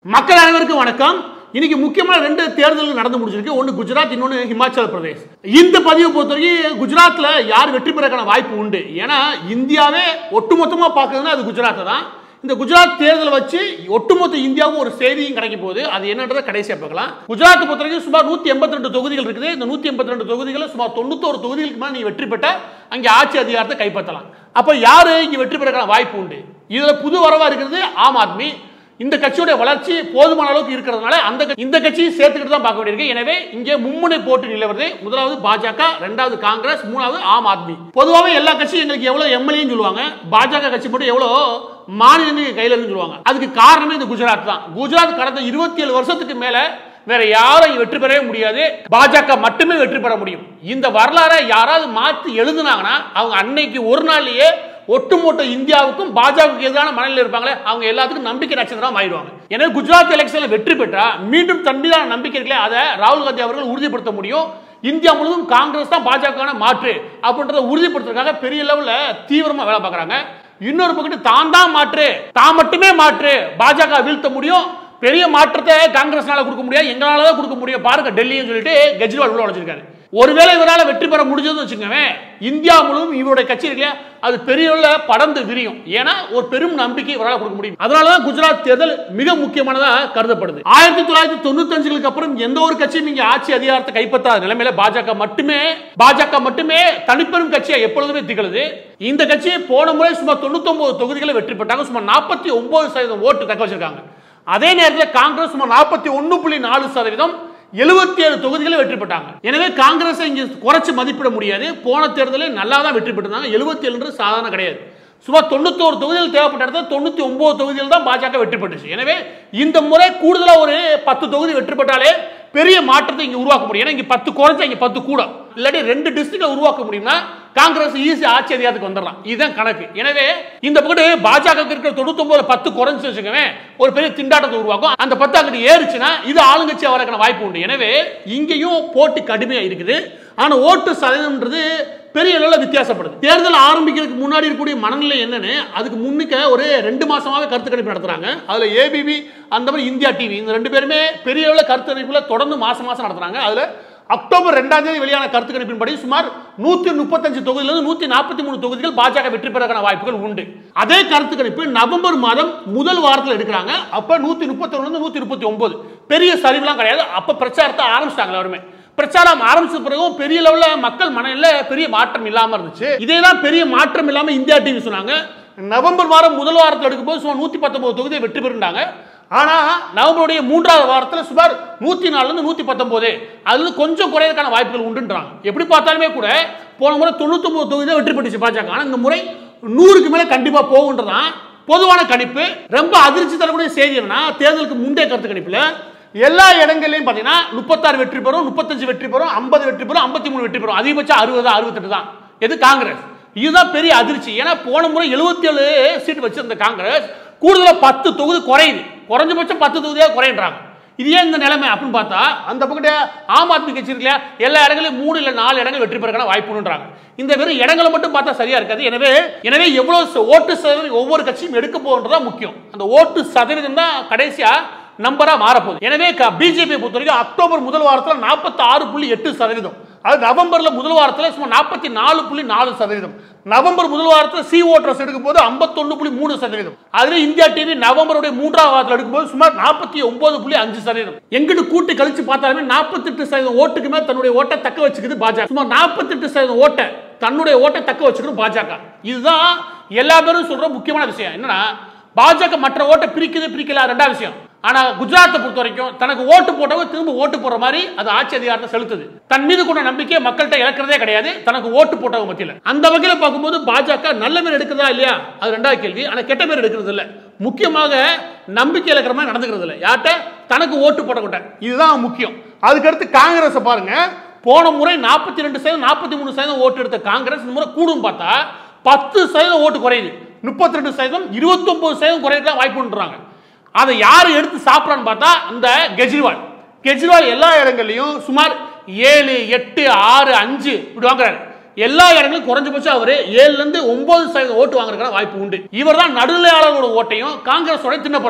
மக்கள் அனைவருக்கும் வணக்கம் இன்னைக்கு முக்கியமான ரெண்டு தேர்தல்கள் நடந்து முடிஞ்சிருக்கு ஒன்று குஜராத் இன்னொன்று ஹிமாச்சல பிரதேஷ் இந்த பதிவை பொறுத்தவரைக்கும் குஜராத்தில் யார் வெற்றி பெறக்கான வாய்ப்பு உண்டு ஏன்னா இந்தியாவே ஒட்டுமொத்தமாக பார்க்குறதுன்னா அது குஜராத்தை தான் இந்த குஜராத் தேர்தலை வச்சு ஒட்டுமொத்த இந்தியாவுக்கும் ஒரு செய்தியும் கிடைக்க போகுது அது என்னன்றதை கடைசியாக பார்க்கலாம் குஜராத்தை பொறுத்த வரைக்கும் சுமார் நூற்றி எண்பத்தி ரெண்டு தொகுதிகள் இருக்குது இந்த நூற்றி எண்பத்தி ரெண்டு தொகுதிகளில் சுமார் தொண்ணூத்தோரு தொகுதிகளுக்கு மேலே நீ வெற்றி பெற்ற அங்கே ஆட்சி அதிகாரத்தை கைப்பற்றலாம் அப்போ யார் இங்கே வெற்றி பெறக்கான வாய்ப்பு உண்டு இதில் புது வரவாக இருக்கிறது ஆம் ஆத்மி இந்த கட்சியோட வளர்ச்சி போதுமான அளவுக்கு இருக்கிறதுனால அந்த கட்சி- இந்த கட்சியை சேர்த்துக்கிட்டு தான் பார்க்க வேண்டியிருக்கு எனவே இங்கே மும்முனை போட்டி நிலவுறது முதலாவது பாஜக ரெண்டாவது காங்கிரஸ் மூணாவது ஆம் ஆத்மி பொதுவாகவே எல்லா கட்சியும் எங்களுக்கு எவ்வளவு எம்எல்ஏன்னு சொல்லுவாங்க பாஜக கட்சி மட்டும் எவ்வளோ மாநிலங்கள் கையில் இருக்குன்னு சொல்லுவாங்க அதுக்கு காரணமே இந்த குஜராத் தான் குஜராத் கடந்த இருபத்தி ஏழு வருஷத்துக்கு மேல வேற யாரும் இங்க வெற்றி பெறவே முடியாது பாஜக மட்டுமே வெற்றி பெற முடியும் இந்த வரலாறை யாராவது மாற்றி எழுதுனாங்கன்னா அவங்க அன்னைக்கு ஒரு நாள்லயே ஒட்டுமொத்த இந்தியாவுக்கும் பாஜகவுக்கு எதிரான மனநிலை இருப்பாங்களே அவங்க எல்லாத்துக்கும் நம்பிக்கை நட்சத்திரம் ஆயிடுவாங்க எனவே குஜராத் எலெக்ஷன்ல வெற்றி பெற்றா மீண்டும் தன் மீதான நம்பிக்கை இருக்கே அதை ராகுல் காந்தி அவர்கள் உறுதிப்படுத்த முடியும் இந்தியா முழுவதும் காங்கிரஸ் தான் பாஜக மாற்று அப்படின்றத உறுதிப்படுத்துறதுக்காக பெரிய லெவல்ல தீவிரமா வேலை பார்க்கறாங்க இன்னொரு பக்கத்து தான் தான் மாற்று தான் மட்டுமே மாற்று பாஜக வீழ்த்த முடியும் பெரிய மாற்றத்தை காங்கிரஸ்னால கொடுக்க முடியாது எங்களால தான் கொடுக்க முடியும் பாருங்க டெல்லின்னு சொல்லிட்டு கெஜ்ரிவால் உள்ள வச்சிருக்காரு ஒருவேளை இவரால வெற்றி பெற முடிஞ்சதுன்னு வச்சுக்கோங்க இந்தியா முழுவதும் இவருடைய கட்சி இருக்கு அது பெரிய அளவுல படர்ந்து விரியும் ஏன்னா ஒரு பெரும் நம்பிக்கை இவரால் கொடுக்க முடியும் அதனாலதான் குஜராத் தேர்தல் மிக முக்கியமானதா கருதப்படுது ஆயிரத்தி தொள்ளாயிரத்தி தொண்ணூத்தஞ்சுகளுக்கு அப்புறம் எந்த ஒரு கட்சியும் இங்க ஆட்சி அதிகாரத்தை கைப்பற்றாத நிலைமையில பாஜக மட்டுமே பாஜக மட்டுமே தனிப்பெரும் கட்சியா எப்பொழுதுமே திகழுது இந்த கட்சி போன முறை சுமார் தொண்ணூத்தி தொகுதிகளை வெற்றி பெற்றாங்க சுமார் நாற்பத்தி ஒன்பது சதவீதம் ஓட்டு தக்க வச்சிருக்காங்க அதே நேரத்தில் காங்கிரஸ் சுமார் நாற்பத்தி ஒன்று புள்ளி நாலு சதவீதம் எழுபத்தி ஏழு தொகுதிகளை வெற்றி பெற்றாங்க எனவே காங்கிரஸை இங்கே குறைச்சு மதிப்பிட முடியாது போன தேர்தலில் நல்லா தான் வெற்றி பெற்றிருந்தாங்க எழுபத்தி ஏழு சாதாரண கிடையாது சுமார் தொண்ணூத்தோரு தொகுதிகள் தேவைப்பட்ட இடத்துல தொண்ணூத்தி ஒன்பது தொகுதிகள் தான் பாஜக வெற்றி பெற்றுச்சு எனவே இந்த முறை கூடுதலாக ஒரு பத்து தொகுதி வெற்றி பெற்றாலே பெரிய மாற்றத்தை இங்க உருவாக்க முடியும் ஏன்னா இங்க பத்து குறைஞ்சா இங்க பத்து கூட இல்லாட்டி ரெண்டு டிஸ்ட்ரிக்ட்ல உருவாக்க முடியும்னா காங்கிரஸ் ஈஸி ஆட்சி அதிகாரத்துக்கு வந்துடலாம் இதுதான் கணக்கு எனவே இந்த பக்கம் பாஜக இருக்கிற தொண்ணூத்தொன்பது பத்து குறைஞ்சு வச்சுக்கவே ஒரு பெரிய திண்டாட்டத்தை உருவாக்கும் அந்த பத்து அங்கிட்டு ஏறுச்சுன்னா இது ஆளுங்கட்சியா வரக்கான வாய்ப்பு உண்டு எனவே இங்கேயும் போட்டி கடுமையா இருக்குது ஆனா ஓட்டு சதவீதம்ன்றது பெரிய அளவில் வித்தியாசப்படுது தேர்தல் ஆரம்பிக்கிறதுக்கு முன்னாடி இருக்கக்கூடிய மனநிலை என்னன்னு அதுக்கு முன்னுக்க ஒரு ரெண்டு மாசமாவே கருத்து கணிப்பு நடத்துறாங்க அதுல ஏபிபி அந்த மாதிரி இந்தியா டிவி இந்த ரெண்டு பேருமே பெரிய அளவில் கருத்து கணிப்புல தொடர்ந்து மாசம் மாசம் நடத்துறாங்க அதுல அக்டோபர் ரெண்டாம் தேதி வெளியான கருத்து கணிப்பின்படி சுமார் நூத்தி முப்பத்தஞ்சு தொகுதியிலிருந்து நூத்தி நாற்பத்தி மூணு தொகுதிகள் பாஜக வெற்றி பெறக்கான வாய்ப்புகள் உண்டு அதே கருத்து கணிப்பு நவம்பர் மாதம் முதல் வாரத்தில் எடுக்கிறாங்க அப்ப நூத்தி முப்பத்தி ஒன்று நூத்தி முப்பத்தி ஒன்பது பெரிய சரிவுலாம் கிடையாது அப்ப பிரச்சாரத்தை ஆரம்பிச்சிட்டாங்க எல்லாருமே பிரச்சாரம் ஆரம்பிச்ச பிறகும் பெரிய லெவல்ல மக்கள் மனநில பெரிய மாற்றம் இல்லாம இருந்துச்சு இதே தான் பெரிய மாற்றம் இல்லாம இந்தியா டிவி சொன்னாங்க நவம்பர் மாதம் முதல் வாரத்தில் எடுக்கும்போது சுமார் நூத்தி பத்தொன்பது தொகுதியை வெற்றி பெறுண்டாங்க ஆனா நவம்பருடைய மூன்றாவது வாரத்தில் சுமார் நூத்தி நாலுல இருந்து நூத்தி பத்தொன்பது அது கொஞ்சம் குறையறதுக்கான வாய்ப்புகள் உண்டுன்றாங்க எப்படி பார்த்தாலுமே கூட போன முறை தொண்ணூத்தொன்பது தொகுதி தான் வெற்றி பெற்றுச்சு பாஜக ஆனா இந்த முறை நூறுக்கு மேல கண்டிப்பா போகுன்றதான் பொதுவான கணிப்பு ரொம்ப அதிர்ச்சி தரக்கூடிய செய்தி என்னன்னா தேர்தலுக்கு முந்தைய கருத்து கணிப்புல எல்லா இடங்கள்லையும் பார்த்தீங்கன்னா முப்பத்தாறு வெற்றி பெறும் முப்பத்தஞ்சு வெற்றி பெறும் ஐம்பது வெற்றி பெறும் ஐம்பத்தி மூணு வெற்றி பெறும் அதிகபட்சம் அறுபது அறுபத்தெட்டு தான் எது காங்கிரஸ் இதுதான் பெரிய அதிர்ச்சி ஏன்னா போன முறை எழுபத்தி ஏழு சீட் வச்சிருந்த காங்கிரஸ் கூடுதலாக பத்து தொகுதி குறையுது குறைஞ்சபட்சம் பத்து தொகுதியாக குறையின்றாங்க இது ஏன் இந்த நிலைமை அப்படின்னு பார்த்தா அந்த பக்கத்து ஆம் ஆத்மி கட்சி இருக்கு இல்லையா எல்லா இடங்களையும் மூணு இல்லை நாலு இடங்கள் வெற்றி பெறக்கான வாய்ப்புன்றாங்க இந்த வெறும் இடங்களை மட்டும் பார்த்தா சரியா இருக்காது எனவே எனவே எவ்வளவு ச- ஓட்டு சதவீதம் ஒவ்வொரு கட்சியும் எடுக்க போகிறதா முக்கியம் அந்த ஓட்டு சதவீதம் தான் கடைசியா நம்பரா மாறப்போகுது எனவே பிஜேபி பொறுத்த வரைக்கும் அக்டோபர் முதல் வாரத்தில் நாற்பத்தி ஆறு புள்ளி எட்டு சதவீதம் அது நவம்பர்ல முதல் வாரத்தில் சுமார் நாற்பத்தி நாலு புள்ளி நாலு சதவீதம் நவம்பர் முதல் வாரத்தில் சி ஓட்டர்ஸ் எடுக்கும்போது ஐம்பத்தொன்னு புள்ளி மூணு சதவீதம் அதுல இந்தியா டிவி நவம்பருடைய மூன்றாவது வாரத்தில் எடுக்கும்போது சுமார் நாற்பத்தி ஒன்பது புள்ளி அஞ்சு சதவீதம் எங்கிட்டு கூட்டி கழிச்சு பார்த்தாலுமே நாற்பத்தெட்டு சதவீதம் ஓட்டுக்கு மேல் தன்னுடைய ஓட்டை தக்க வச்சுக்குது பாஜக சுமார் நாற்பத்தெட்டு சதவீதம் ஓட்டை தன்னுடைய ஓட்டை தக்க வச்சுக்கணும் பாஜக இதுதான் எல்லா பேரும் சொல்ற முக்கியமான விஷயம் என்னன்னா பாஜக மற்ற ஓட்டை பிரிக்குது பிரிக்கல அது ரெண்டாவது விஷயம் ஆனா குஜராத்தை பொறுத்த வரைக்கும் தனக்கு ஓட்டு போட்டவங்க திரும்ப ஓட்டு போடுற மாதிரி அது ஆட்சி அதிகாரத்தை செலுத்துது தன் மீது கொண்ட நம்பிக்கையை மக்கள்கிட்ட இழக்கிறதே கிடையாது தனக்கு ஓட்டு போட்டவங்க மத்தியில் அந்த வகையில பார்க்கும்போது பாஜக நல்ல பேர் எடுக்கிறதா இல்லையா அது ரெண்டாவது கேள்வி ஆனா கெட்ட பேர் எடுக்கிறது இல்ல முக்கியமாக நம்பிக்கை இழக்கிற மாதிரி நடந்துக்கிறது இல்ல யார்கிட்ட தனக்கு ஓட்டு போட்டவங்கிட்ட இதுதான் முக்கியம் அதுக்கடுத்து காங்கிரஸை பாருங்க போன முறை நாற்பத்தி ரெண்டு சதவீதம் நாற்பத்தி மூணு சதவீதம் ஓட்டு எடுத்த காங்கிரஸ் இந்த முறை கூடும் பார்த்தா பத்து சதவீதம் ஓட்டு குறையுது முப்பத்தி ரெண்டு சதவீதம் இருபத்தொன்பது சதவீதம் குறையலாம் வாய்ப்புன்றாங்க அதை யார் எடுத்து சாப்பிட்றான்னு பார்த்தா அந்த கெஜ்ரிவால் கெஜ்ரிவால் எல்லா இடங்கள்லையும் சுமார் ஏழு எட்டு ஆறு அஞ்சு இப்படி வாங்குறாரு எல்லா இடங்களும் குறைஞ்சபட்சம் அவர் ஏழுல இருந்து ஒன்பது சதவீதம் ஓட்டு வாங்குறதுக்கான வாய்ப்பு உண்டு இவர் தான் நடுநிலையாளர்களோட ஓட்டையும் காங்கிரஸோட தின்ன போறாரு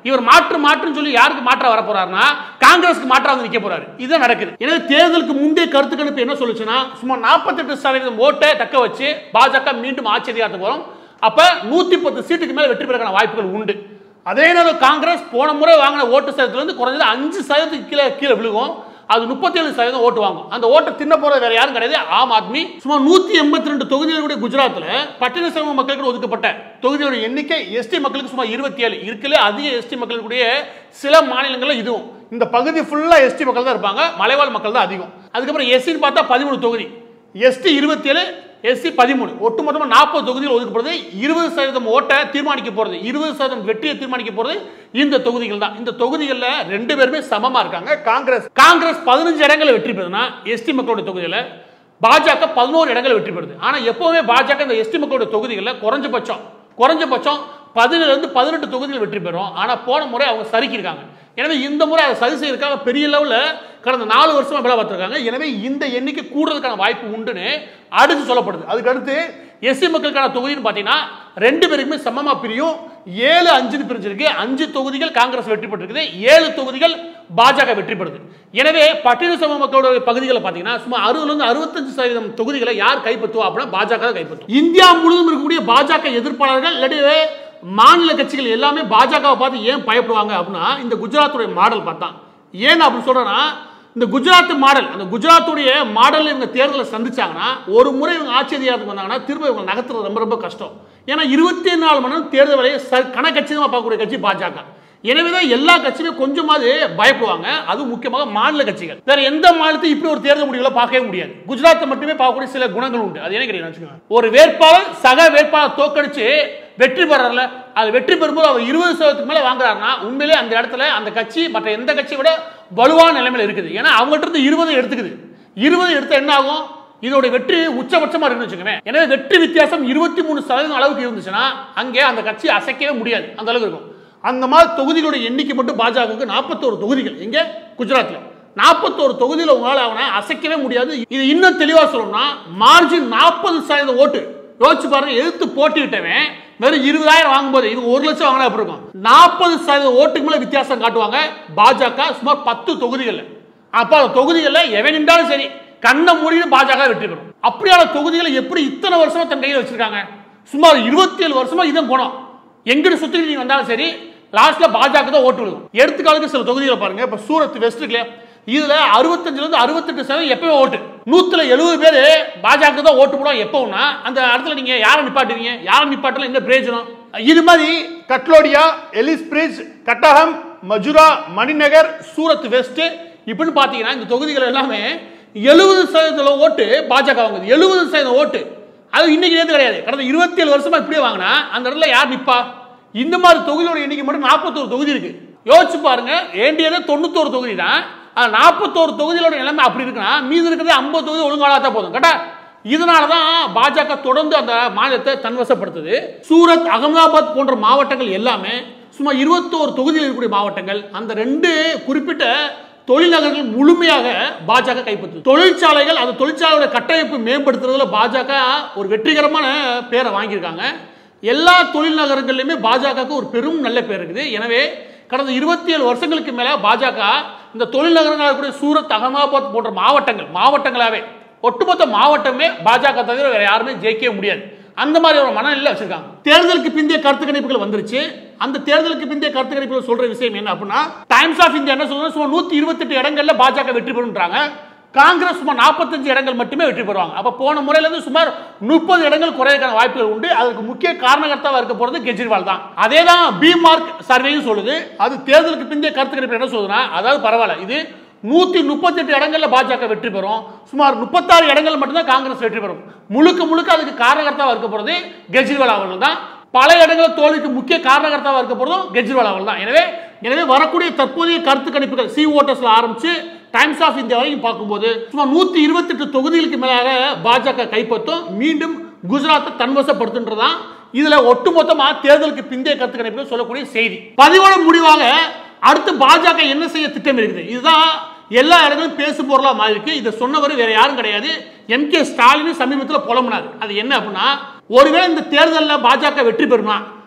இவர் மாற்று மாற்றுன்னு சொல்லி யாருக்கு மாற்றா வர போறாருன்னா காங்கிரஸ்க்கு மாற்றா வந்து நிக்க போறாரு இதுதான் நடக்குது எனவே தேர்தலுக்கு முந்தைய கருத்து கணிப்பு என்ன சொல்லுச்சுன்னா சுமார் நாற்பத்தெட்டு சதவீதம் ஓட்டை தக்க வச்சு பாஜக மீண்டும் ஆட்சி அதிகாரத்துக்கு வரும் அப்ப நூத்தி பத்து சீட்டுக்கு மேல வெற்றி பெறக்கான வாய்ப்புகள் உண்டு அதே நேரம் காங்கிரஸ் போன முறை வாங்கின ஓட்டு சதவீதத்துல இருந்து குறைஞ்சது அஞ்சு சதவீதத்துக்கு கீழே கீழே விழுகும் அது முப்பத்தேழு சதவீதம் ஓட்டு வாங்கும் அந்த ஓட்டை தின்ன போறது வேற யாரும் கிடையாது ஆம் ஆத்மி சுமார் நூத்தி எண்பத்தி ரெண்டு தொகுதிகள் கூட குஜராத்ல பட்டியல சமூக மக்களுக்கு ஒதுக்கப்பட்ட தொகுதியோட எண்ணிக்கை எஸ்டி மக்களுக்கு சுமார் இருபத்தி ஏழு இருக்கலே அதிக எஸ்டி மக்களுடைய சில மாநிலங்கள்ல இதுவும் இந்த பகுதி ஃபுல்லா எஸ்டி மக்கள் தான் இருப்பாங்க மலைவாழ் மக்கள் தான் அதிகம் அதுக்கப்புறம் எஸ்சின்னு பார்த்தா பதிமூணு தொகுதி எஸ்டி இருபத்தி ஏழு எஸ்சி பதிமூணு ஒட்டுமொத்தமாக நாற்பது தொகுதிகள் ஒதுக்கப்படுது இருபது சதவீதம் ஓட்டை தீர்மானிக்க போகிறது இருபது சதவீதம் வெற்றியை தீர்மானிக்க போகிறது இந்த தொகுதிகள் தான் இந்த தொகுதிகளில் ரெண்டு பேருமே சமமாக இருக்காங்க காங்கிரஸ் காங்கிரஸ் பதினஞ்சு இடங்களை வெற்றி பெறுதுன்னா எஸ்டி மக்களோட தொகுதியில் பாஜக பதினோரு இடங்களை வெற்றி பெறுது ஆனால் எப்போவுமே பாஜக இந்த எஸ்டி மக்களோட தொகுதிகளில் குறைஞ்சபட்சம் குறைஞ்சபட்சம் பதினேழுலேருந்து பதினெட்டு தொகுதிகள் வெற்றி பெறும் ஆனால் போன முறை அவங்க சறுக்கியிருக்காங்க எனவே இந்த முறை அதை சரி செய்யறதுக்காக பெரிய லெவலில் கடந்த நாலு வருஷமா வேலை பார்த்துருக்காங்க எனவே இந்த எண்ணிக்கை கூடுறதுக்கான வாய்ப்பு உண்டுன்னு அடுத்து சொல்லப்படுது அதுக்கு அடுத்து எஸ்சி மக்களுக்கான தொகுதின்னு பார்த்தீங்கன்னா ரெண்டு பேருக்குமே சமமாக பிரியும் ஏழு அஞ்சுன்னு பிரிஞ்சிருக்கு அஞ்சு தொகுதிகள் காங்கிரஸ் வெற்றி பெற்றிருக்குது ஏழு தொகுதிகள் பாஜக வெற்றி பெறுது எனவே பட்டியல் சம மக்களோட பகுதிகளை பார்த்தீங்கன்னா சுமார் அறுபதுலேருந்து அறுபத்தஞ்சு சதவீதம் தொகுதிகளை யார் கைப்பற்றுவா அப்படின்னா பாஜக தான் கைப்பற்றும் இந்தியா முழுவதும் இருக்கக்கூடிய பாஜக எதிர்ப்பாளர்கள் இல்லாட்டி மாநில கட்சிகள் எல்லாமே பாஜகவை பார்த்து ஏன் பயப்படுவாங்க அப்படின்னா இந்த குஜராத்துடைய மாடல் பார்த்தான் ஏன் அப்படி சொல்றேன்னா இந்த குஜராத் மாடல் அந்த குஜராத்துடைய மாடல் இவங்க தேர்தலை சந்திச்சாங்கன்னா ஒரு முறை இவங்க ஆட்சி அதிகாரத்துக்கு வந்தாங்கன்னா திரும்ப இவங்க நகர்த்துறது ரொம்ப ரொம்ப கஷ்டம் ஏன்னா இருபத்தி நாலு மணி நேரம் தேர்தல் வேலையை ச கணக்கச்சிதமாக பார்க்கக்கூடிய கட்சி பாஜக எனவே தான் எல்லா கட்சியுமே கொஞ்சமாவது பயப்படுவாங்க அதுவும் முக்கியமாக மாநில கட்சிகள் வேற எந்த மாநிலத்தையும் இப்படி ஒரு தேர்தல் முடிவுகளை பார்க்கவே முடியாது குஜராத்தை மட்டுமே பார்க்கக்கூடிய சில குணங்கள் உண்டு அது என்ன கிடையாது வச்சுக்கோங்க ஒரு வேட்பாளர் சக வேட்பாளர் தோக்கடிச்சு வெற்றி பெறல அது வெற்றி பெறும்போது அவர் இருபது சதவீதத்துக்கு மேல வாங்குறாருன்னா உண்மையிலே அந்த இடத்துல அந்த கட்சி மற்ற எந்த கட்சியை விட வலுவான நிலைமையில இருக்குது ஏன்னா அவங்கள்ட்ட இருந்து இருபது எடுத்துக்குது இருபது எடுத்தா என்ன ஆகும் இதோட வெற்றி உச்சபட்சமா இருக்குன்னு வச்சுக்கோங்க எனவே வெற்றி வித்தியாசம் இருபத்தி மூணு சதவீதம் அளவுக்கு இருந்துச்சுன்னா அங்கே அந்த கட்சி அசைக்கவே முடியாது அந்த அளவுக்கு இருக்கும் அந்த மாதிரி தொகுதிகளோட எண்ணிக்கை மட்டும் பாஜகவுக்கு நாற்பத்தோரு தொகுதிகள் எங்க குஜராத்ல நாற்பத்தோரு தொகுதியில் உங்களால் அவனை அசைக்கவே முடியாது இது இன்னும் தெளிவாக சொல்லணும்னா மார்ஜின் நாற்பது சதவீத ஓட்டு யோசிச்சு பாருங்க எதிர்த்து போட்டிவிட்டவன் வெறும் இருபதாயிரம் வாங்கும்போது இது ஒரு லட்சம் வாங்கினா எப்படி இருக்கும் நாற்பது சதவீத ஓட்டுக்கு மேல வித்தியாசம் காட்டுவாங்க பாஜக சுமார் பத்து தொகுதிகளில் அப்போ அந்த தொகுதிகளில் எவன் நின்றாலும் சரி கண்ணை மூடியும் பாஜக வெற்றி பெறும் அப்படியான தொகுதிகளை எப்படி இத்தனை வருஷமா தன் கையில் வச்சிருக்காங்க சுமார் இருபத்தி ஏழு வருஷமா இதன் குணம் எங்கிட்டு சுத்தி நீங்க வந்தாலும் சரி லாஸ்ட்ல பாஜக தான் ஓட்டு விழுகும் எடுத்துக்காலுக்கு சில தொகுதிகளை பாருங்க இப்ப சூரத் வெஸ்ட் இருக்குல்லையா இதுல அறுபத்தஞ்சுல இருந்து அறுபத்தெட்டு சதவீதம் எப்பவே ஓட்டு நூத்துல எழுபது பேர் பாஜக தான் ஓட்டு போடுவோம் எப்போன்னா அந்த இடத்துல நீங்க யாரை நிப்பாட்டுவீங்க யாரை நிப்பாட்டல என்ன பிரயோஜனம் இது மாதிரி கட்லோடியா எலிஸ் பிரிட்ஜ் கட்டகம் மஜுரா மணிநகர் சூரத் வெஸ்ட் இப்படின்னு பார்த்தீங்கன்னா இந்த தொகுதிகள் எல்லாமே எழுபது சதவீதம் ஓட்டு பாஜக வாங்குது எழுபது சதவீதம் ஓட்டு அது இன்னைக்கு நேற்று கிடையாது கடந்த இருபத்தி ஏழு வருஷமா இப்படியே வாங்கினா அந்த இடத்துல யார் நிப்பா இந்த மாதிரி தொகுதியோட எண்ணிக்கை மட்டும் நாற்பத்தோரு தொகுதி இருக்கு யோசிச்சு பாருங்க வேண்டியது தொண்ணூத்தோரு தொகுதி தான் அது நாற்பத்தோரு தொகுதிகளோட நிலைமை அப்படி இருக்குன்னா மீதி இருக்கிறது ஐம்பது தொகுதி ஒழுங்காக தான் போதும் கேட்டா இதனால தான் பாஜக தொடர்ந்து அந்த மாநிலத்தை தன்வசப்படுத்துது சூரத் அகமதாபாத் போன்ற மாவட்டங்கள் எல்லாமே சுமார் இருபத்தோரு தொகுதியில் இருக்கக்கூடிய மாவட்டங்கள் அந்த ரெண்டு குறிப்பிட்ட தொழிலகங்கள் முழுமையாக பாஜக கைப்பற்றுது தொழிற்சாலைகள் அந்த தொழிற்சாலையோட கட்டமைப்பு மேம்படுத்துறதுல பாஜக ஒரு வெற்றிகரமான பேரை வாங்கியிருக்காங்க எல்லா தொழில் நகரங்கள்லையுமே பாஜகவுக்கு ஒரு பெரும் நல்ல பேர் இருக்குது எனவே கடந்த இருபத்தி ஏழு வருஷங்களுக்கு மேலே பாஜக இந்த தொழில் நகரங்களாக இருக்கக்கூடிய சூரத் அகமதாபாத் போன்ற மாவட்டங்கள் மாவட்டங்களாவே ஒட்டுமொத்த மாவட்டமே பாஜக தவிர வேற யாருமே ஜெயிக்கவே முடியாது அந்த மாதிரி ஒரு மனநிலை வச்சிருக்காங்க தேர்தலுக்கு பிந்தைய கருத்து கணிப்புகள் வந்துருச்சு அந்த தேர்தலுக்கு பிந்தைய கருத்து கணிப்புகள் சொல்ற விஷயம் என்ன அப்படின்னா டைம்ஸ் ஆஃப் இந்தியா என்ன சொல்றது சுமார் நூத்தி இருபத்தெட்டு இடங்கள்ல பாஜக வெற்றி பெறுன்றாங்க காங்கிரஸ் சுமார் நாற்பத்தஞ்சு இடங்கள் மட்டுமே வெற்றி பெறுவாங்க அப்ப போன முறையில இருந்து சுமார் முப்பது இடங்கள் குறையக்கான வாய்ப்புகள் உண்டு அதுக்கு முக்கிய காரணகர்த்தாவா இருக்க போறது கெஜ்ரிவால் தான் அதே தான் பி மார்க் சர்வேயும் சொல்லுது அது தேர்தலுக்கு பிந்தைய கருத்து கணிப்பு என்ன சொல்லுதுன்னா அதாவது பரவாயில்ல இது நூத்தி முப்பத்தெட்டு இடங்கள்ல பாஜக வெற்றி பெறும் சுமார் முப்பத்தாறு இடங்கள் மட்டும்தான் காங்கிரஸ் வெற்றி பெறும் முழுக்க முழுக்க அதுக்கு காரணகர்த்தாவா இருக்க போறது கெஜ்ரிவால் அவர்கள் தான் பல இடங்களில் தோல்விக்கு முக்கிய காரணகர்த்தாவா இருக்க போறதும் கெஜ்ரிவால் அவர்கள் தான் எனவே எனவே வரக்கூடிய தற்போதைய கருத்து கணிப்புகள் சி ஓட்டர்ஸ்ல ஆரம்பிச்சு டைம்ஸ் ஆஃப் இந்தியா வரைக்கும் பார்க்கும்போது சுமார் நூத்தி இருபத்தெட்டு தொகுதிகளுக்கு மேலாக பாஜக கைப்பற்றும் மீண்டும் குஜராத்தை தன்வசப்படுத்துன்றதான் இதுல ஒட்டுமொத்தமா தேர்தலுக்கு பிந்தைய கருத்து கணிப்புகள் சொல்லக்கூடிய செய்தி பதிவோட முடிவாக அடுத்து பாஜக என்ன செய்ய திட்டம் இருக்குது இதுதான் எல்லா இடங்களும் பேசு பொருளா மாறி இருக்கு இதை சொன்னவர் வேற யாரும் கிடையாது எம் கே ஸ்டாலின் சமீபத்தில் புலம்புனார் அது என்ன அப்படின்னா ஒருவேளை இந்த தேர்தலில் பாஜக வெற்றி பெறுமா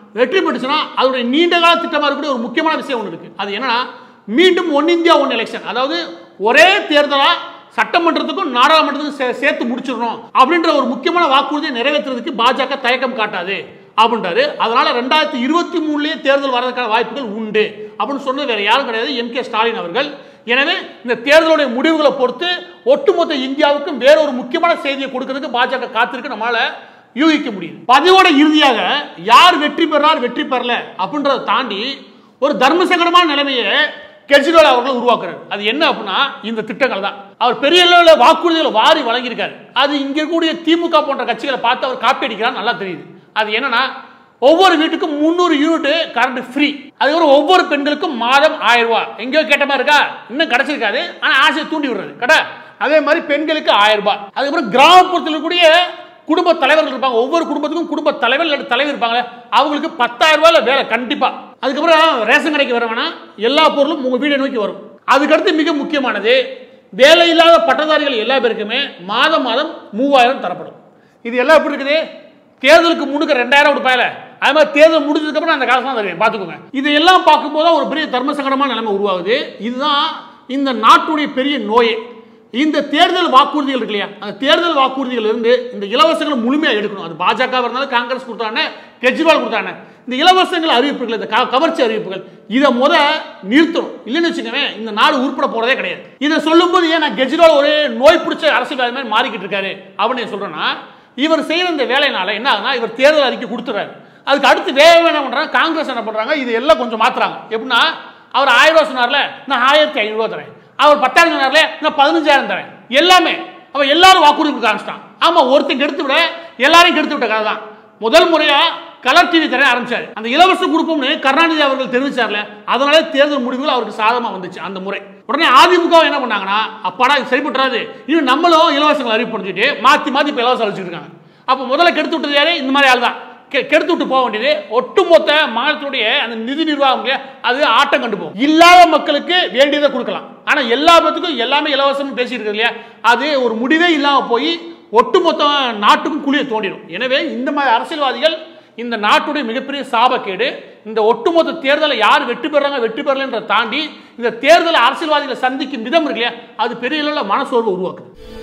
வெற்றி பெற்றுச்சுன்னா அதோடைய நீண்ட கால திட்டமாக இருக்கக்கூடிய ஒரு முக்கியமான விஷயம் ஒன்று இருக்கு அது என்னன்னா மீண்டும் ஒன் இந்தியா ஒன் எலெக்ஷன் அதாவது ஒரே தேர்தலா சட்டமன்றத்துக்கும் நாடாளுமன்றத்துக்கும் சே- சேர்த்து முடிச்சிடணும் அப்படின்ற ஒரு முக்கியமான வாக்குறுதியை நிறைவேற்றுறதுக்கு பாஜக தயக்கம் காட்டாது அப்படின்றாரு அதனால ரெண்டாயிரத்தி இருபத்தி மூணுலயே தேர்தல் வர்றதுக்கான வாய்ப்புகள் உண்டு அப்படின்னு சொன்னது வேற யாரும் கிடையாது எம் கே ஸ்டாலின் அவர்கள் எனவே இந்த தேர்தலுடைய முடிவுகளை பொறுத்து ஒட்டுமொத்த இந்தியாவுக்கும் வேற ஒரு முக்கியமான செய்தியை கொடுக்கறதுக்கு பாஜக காத்திருக்கு நம்மளால யூகிக்க முடியுது பதிவோட இறுதியாக யார் வெற்றி பெறார் வெற்றி பெறல அப்படின்றத தாண்டி ஒரு தர்ம சங்கடமான நிலைமையை கெஜ்ரிவால் அவர்கள் உருவாக்குறாரு அது என்ன அப்படின்னா இந்த திட்டங்கள் தான் அவர் பெரிய அளவில் வாக்குறுதிகளை வாரி வழங்கியிருக்காரு அது இங்க இருக்கக்கூடிய திமுக போன்ற கட்சிகளை பார்த்து அவர் காப்பி அடிக்கிறார் நல்லா தெரியுது அது என்னன்னா ஒவ்வொரு வீட்டுக்கும் முந்நூறு யூனிட் கரண்ட் ஃப்ரீ அதுக்கப்புறம் ஒவ்வொரு பெண்களுக்கும் மாதம் ஆயிரம் ரூபாய் எங்கேயோ கேட்ட மாதிரி இருக்கா இன்னும் கிடைச்சிருக்காது ஆனா ஆசையை தூண்டி விடுறது கடை அதே மாதிரி பெண்களுக்கு ஆயிரம் ரூபாய் அதுக்கப்புறம் கிராமப்புறத்தில் இருக்கக்கூடிய குடும்ப தலைவர்கள் இருப்பாங்க ஒவ்வொரு குடும்பத்துக்கும் குடும்ப தலைவர் இல்லாட்டி தலைவர் இருப்பாங்க அவங்களுக்கு பத்தாயிரம் ரூபாயில வேலை கண்டிப்பா அதுக்கப்புறம் ரேஷன் கடைக்கு வர வேணாம் எல்லா பொருளும் உங்க வீடை நோக்கி வரும் அதுக்கடுத்து மிக முக்கியமானது வேலை இல்லாத பட்டதாரிகள் எல்லா பேருக்குமே மாதம் மாதம் மூவாயிரம் தரப்படும் இது எல்லாம் எப்படி இருக்குது தேர்தலுக்கு முன்னுக்கு ரெண்டாயிரம் கொடுப்பாயில அது மாதிரி தேர்தல் முடிஞ்சதுக்கு அப்புறம் அந்த காசு தான் தருவேன் பார்த்துக்கோங்க இதையெல்லாம் பார்க்கும்போது தான் ஒரு பெரிய தர்ம சங்கடமான நிலைமை உருவாகுது இதுதான் இந்த நாட்டுடைய பெரிய நோயே இந்த தேர்தல் வாக்குறுதிகள் இருக்கு இல்லையா அந்த தேர்தல் வாக்குறுதிகள் இருந்து இந்த இலவசங்களை முழுமையாக எடுக்கணும் அது பாஜக இருந்தாலும் காங்கிரஸ் கொடுத்தானே கெஜ்ரிவால் கொடுத்தானே இந்த இலவசங்கள் அறிவிப்புகள் இந்த க- கவர்ச்சி அறிவிப்புகள் இதை முத நிறுத்தணும் இல்லைன்னு வச்சுக்கோங்க இந்த நாடு உருப்பட போறதே கிடையாது இதை சொல்லும்போது ஏன் நான் கெஜ்ரிவால் ஒரே நோய் பிடிச்ச அரசியல்வாதி மாதிரி மாறிக்கிட்டு இருக்காரு அப்படின்னு நான் சொல்றேன்னா இவர் செய்யற இந்த வேலையினால என்ன ஆகுதுன்னா இவர் தேர்தல் அறிக்கை கொடுத்துறாரு அதுக்கு அடுத்து வேக என்ன பண்றாங்க காங்கிரஸ் என்ன பண்றாங்க இது எல்லாம் கொஞ்சம் மாத்துறாங்க எப்படின்னா அவர் ஆயிரம் ரூபாய் சொன்னார்ல நான் ஆயிரத்தி ஐநூறு ரூபாய் தரேன் அவர் பத்தாயிரம் சொன்னார்ல நான் பதினஞ்சாயிரம் தரேன் எல்லாமே அவன் எல்லாரும் வாக்குறுதி கொடுக்க ஆரம்பிச்சிட்டான் ஆமா ஒருத்தன் கெடுத்து விட எல்லாரையும் கெடுத்து விட்ட கதை தான் முதல் முறையா கலர் டிவி தர ஆரம்பிச்சாரு அந்த இலவசம் கொடுப்போம்னு கருணாநிதி அவர்கள் தெரிவிச்சார்ல அதனால தேர்தல் முடிவுகள் அவருக்கு சாதகமா வந்துச்சு அந்த முறை உடனே அதிமுக என்ன பண்ணாங்கன்னா அப்பாடா இது சரிப்பட்டுறாது இன்னும் நம்மளும் இலவசங்கள் அறிவிப்படுத்திட்டு மாத்தி மாத்தி இப்ப இலவசம் அழிச்சிட்டு இருக்காங்க அப்போ முதல்ல கெடுத்து விட்டது யாரு இந்த மாதிரி ஆள் தான் கெ- கெடுத்து விட்டு போக வேண்டியது ஒட்டுமொத்த மாநிலத்துடைய அந்த நிதி நிர்வாகம் இல்லையா, அது ஆட்டம் கண்டு போகும் இல்லாத மக்களுக்கு வேண்டியதை கொடுக்கலாம் ஆனா எல்லா பேத்துக்கும் எல்லாமே இலவசம் பேசிட்டு இருக்கு இல்லையா அது ஒரு முடிவே இல்லாம போய் ஒட்டுமொத்த நாட்டுக்கும் குழியை தோண்டிடும் எனவே இந்த மாதிரி அரசியல்வாதிகள் இந்த நாட்டுடைய மிகப்பெரிய சாபக்கேடு இந்த ஒட்டுமொத்த தேர்தலை யார் வெற்றி பெறாங்க வெற்றி பெறலன்ற தாண்டி இந்த தேர்தலை அரசியல்வாதிகளை சந்திக்கும் விதம் இருக்கு இல்லையா அது பெரிய அளவில் மனசோர்வு உருவாக்குது